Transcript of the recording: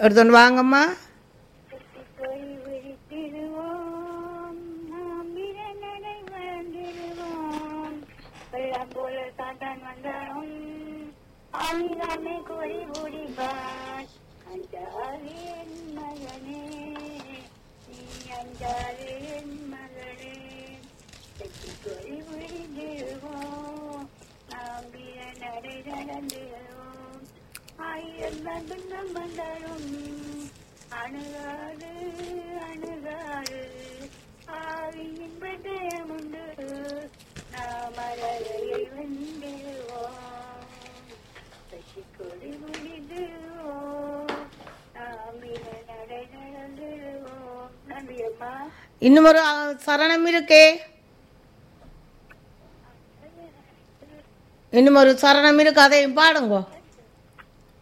எடுத்துன்னு வாங்கம்மா போய் விழித்திடுவோம் நாம் விரநடை வாழ்ந்திடுவோம் வெள்ளம் போல சாத்தான் வந்தாலும் ஆணிதானே கோரி ஓடிப்பார் அஞ்சாதே என் மகனே நீ அஞ்சாதே என் மகளே வெற்றி கோரி விழித்திடுவோம் நாம் விரநடை நடந்திடுவோம் ஆயிரம் துன்பம் வந்தாலும் அணுகாது அணுகாது ஆவியின் பட்டயம் உண்டு நாம் அழகையை வென்றிடுவோம் சசிக்கொடி முடிந்துவோம் நாம் இன நடை நடந்துடுவோம் நன்றி அம்மா இன்னும் ஒரு அ, சரணம் இருக்கே இன்னும் ஒரு சரணம் இருக்கு அதையும் பாடுங்கோ